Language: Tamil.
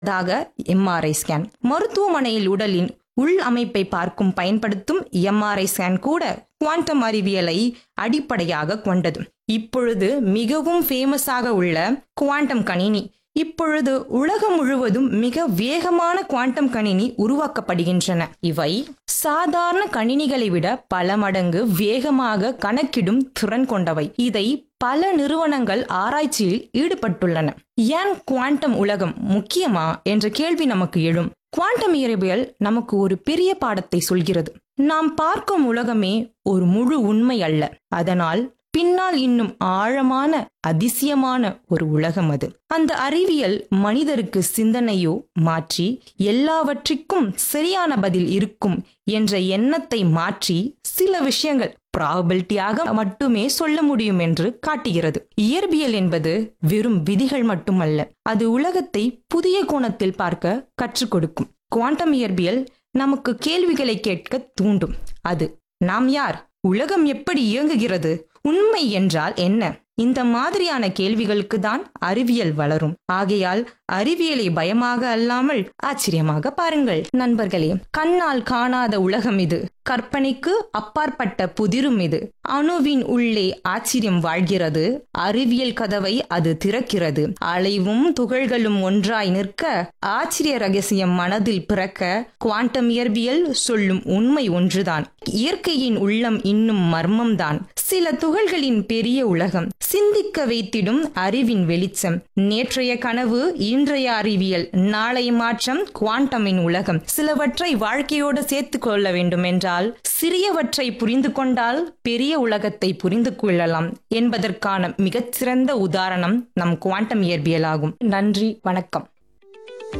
தாக எம்ஆர்ஐ ஸ்கேன் மருத்துவமனையில் உடலின் உள் அமைப்பை பார்க்கும் பயன்படுத்தும் எம்ஆர்ஐ ஸ்கேன் கூட குவாண்டம் அறிவியலை அடிப்படையாக கொண்டது இப்பொழுது மிகவும் ஃபேமஸாக உள்ள குவாண்டம் கணினி இப்பொழுது உலகம் முழுவதும் மிக வேகமான குவாண்டம் கணினி உருவாக்கப்படுகின்றன இவை சாதாரண கணினிகளை விட பல மடங்கு வேகமாக கணக்கிடும் திறன் கொண்டவை இதை பல நிறுவனங்கள் ஆராய்ச்சியில் ஈடுபட்டுள்ளன ஏன் குவாண்டம் உலகம் முக்கியமா என்ற கேள்வி நமக்கு எழும் குவாண்டம் இயற்பியல் நமக்கு ஒரு பெரிய பாடத்தை சொல்கிறது நாம் பார்க்கும் உலகமே ஒரு முழு உண்மை அல்ல அதனால் பின்னால் இன்னும் ஆழமான அதிசயமான ஒரு உலகம் அது அந்த அறிவியல் மனிதருக்கு சிந்தனையோ மாற்றி எல்லாவற்றிற்கும் சரியான பதில் இருக்கும் என்ற எண்ணத்தை மாற்றி சில விஷயங்கள் ப்ராபபிலிட்டியாக மட்டுமே சொல்ல முடியும் என்று காட்டுகிறது இயற்பியல் என்பது வெறும் விதிகள் மட்டுமல்ல அது உலகத்தை புதிய கோணத்தில் பார்க்க கற்றுக் கொடுக்கும் குவாண்டம் இயற்பியல் நமக்கு கேள்விகளை கேட்க தூண்டும் அது நாம் யார் உலகம் எப்படி இயங்குகிறது உண்மை என்றால் என்ன இந்த மாதிரியான கேள்விகளுக்கு தான் அறிவியல் வளரும் ஆகையால் அறிவியலை பயமாக அல்லாமல் ஆச்சரியமாக பாருங்கள் நண்பர்களே கண்ணால் காணாத உலகம் இது கற்பனைக்கு அப்பாற்பட்ட புதிரும் இது அணுவின் உள்ளே ஆச்சரியம் வாழ்கிறது அறிவியல் கதவை அது திறக்கிறது அலைவும் துகள்களும் ஒன்றாய் நிற்க ஆச்சரிய ரகசியம் மனதில் பிறக்க குவாண்டம் இயற்பியல் சொல்லும் உண்மை ஒன்றுதான் இயற்கையின் உள்ளம் இன்னும் மர்மம்தான் சில துகள்களின் பெரிய உலகம் சிந்திக்க வைத்திடும் அறிவின் வெளிச்சம் நேற்றைய கனவு இன்றைய அறிவியல் நாளை மாற்றம் குவாண்டமின் உலகம் சிலவற்றை வாழ்க்கையோடு சேர்த்து கொள்ள வேண்டும் என்றால் சிறியவற்றை புரிந்து கொண்டால் பெரிய உலகத்தை புரிந்து கொள்ளலாம் என்பதற்கான மிகச்சிறந்த உதாரணம் நம் குவாண்டம் இயற்பியலாகும் நன்றி வணக்கம்